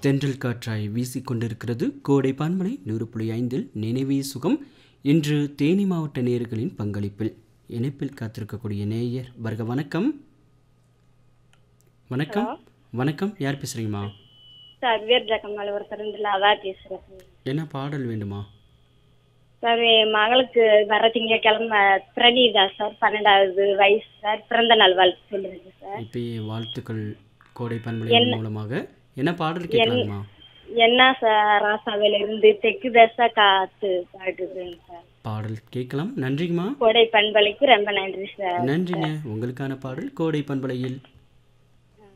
தென்றல் காற்றாய் வீசிக்கொண்டிருக்கிறது கோடை பான்மலை நூறு புள்ளி ஐந்தில் நினைவே சுகம் இன்று தேனி மாவட்ட நேயர்களின் பங்களிப்பில் இணைப்பில் காத்திருக்கக்கூடிய நேயர் வருக வணக்கம் வணக்கம் வணக்கம் யார் பேசுறீங்கம்மா சார் வீரஜக்கம் ஒருத்தர் இருந்து அதான் பேசுகிறேன் சார் என்ன பாடல் வேண்டுமா சார் என் மகளுக்கு வர திங்கக்கிழமை பிரணீதா சார் பன்னெண்டாவது வயசு சார் பிறந்த நாள் வாழ்த்து சொல்லுங்க சார் இப்பயே வாழ்த்துக்கள் கோடை பண்பலையின் மூலமாக என்ன பாடல் கேட்கலாமா என்ன சார் ராசாவில இருந்து தெற்கு தசா காத்து பாடுதுங்க சார் பாடல் கேட்கலாம் நன்றிங்கம்மா கோடை பண்பலைக்கு ரொம்ப நன்றி சார் நன்றிங்க உங்களுக்கான பாடல் கோடை பண்பலையில்